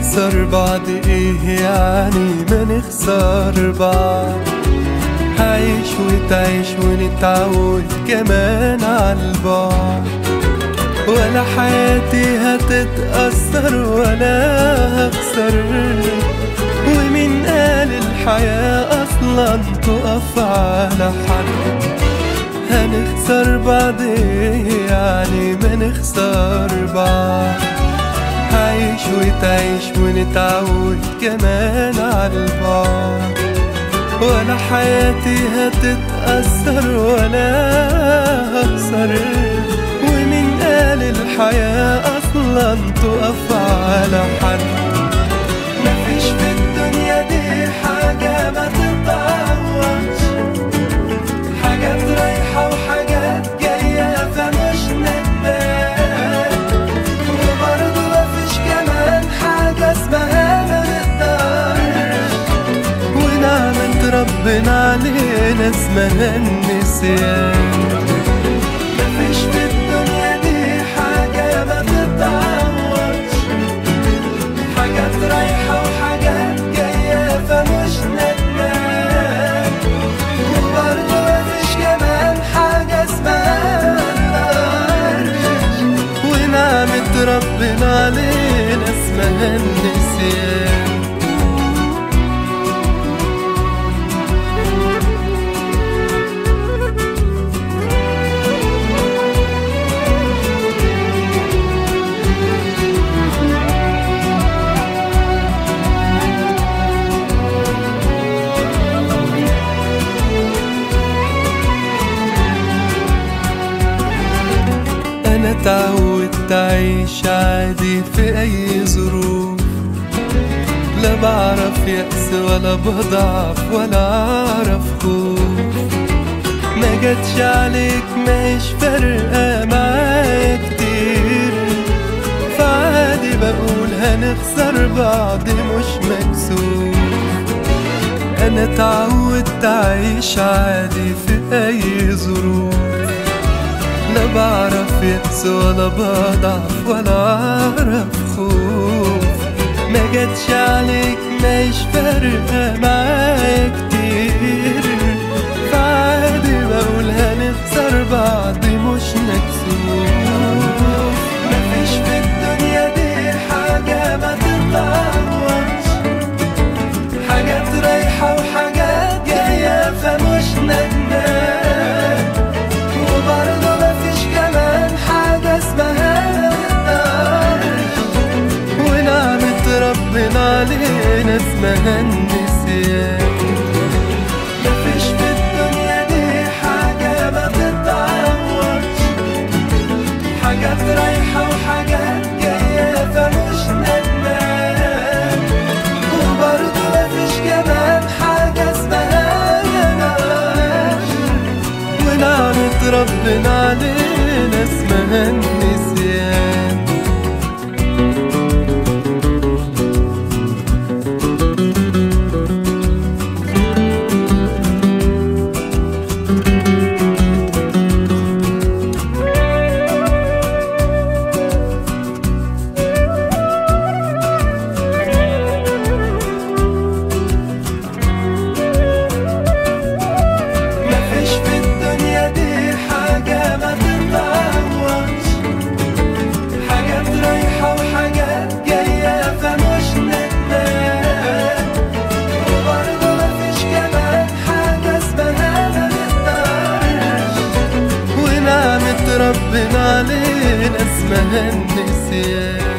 هنخسر بعض ايه يعني ما نخسر بعض هعيش وتعيش ونتعود كمان عالبعد ولا حياتي هتتأثر ولا هخسر ومين قال الحياة أصلا تقف على حد هنخسر بعض إيه يعني ما نخسر بعض هعيش وتعيش ونتعود كمان عالبعد ولا حياتي هتتأثر ولا هخسر ومين قال الحياة أصلا تقف على حد مفيش في الدنيا دي حاجة ما تتعوضش حاجات رايحة وحاجات جاية فمش ندمان وبرضه مفيش كمان حاجة اسمها ما نقدرش ونعمة ربنا علينا اسمها النسيان مفيش في الدنيا دي حاجة ما تتعوضش حاجات رايحة وحاجات جاية فمش ندمان وبرضه مفيش كمان حاجة اسمها مقدرش ونعمة ربنا علينا اسمها النسيان أنا اتعودت أعيش عادي في أي ظروف لا بعرف يأس ولا بضعف ولا أعرف خوف ما جاتش عليك ماهيش فارقة معايا كتير فعادي بقول هنخسر بعض مش مكسوف أنا اتعودت أعيش عادي في أي ظروف لا بعرف يأس ولا بضعف ولا أعرف خوف ما جاتش عليك ماهيش فارقة معايا كتير فعادي بقول هنخسر بعض مش مكسوف مفيش في الدنيا دي حاجة ما تتعوضش حاجات رايحة وحاجات جاية فمش ندمان وبرضه مفيش كمان حاجة اسمها مقدرش ونعمة ربنا علينا اسمها النسيان مفيش في الدنيا دي حاجة ما تتعوضش حاجات رايحة وحاجات جاية فمش ندمان وبرضه مفيش كمان حاجة اسمها مقدرش ونعمة ربنا علينا اسمها النسيان مفيش في الدنيا دي حاجة ما تتعوضش حاجات رايحة وحاجات جاية فمش ندمان وبرضه مفيش كمان حاجة اسمها ما نقدرش ونعمة ربنا علينا اسمها النسيان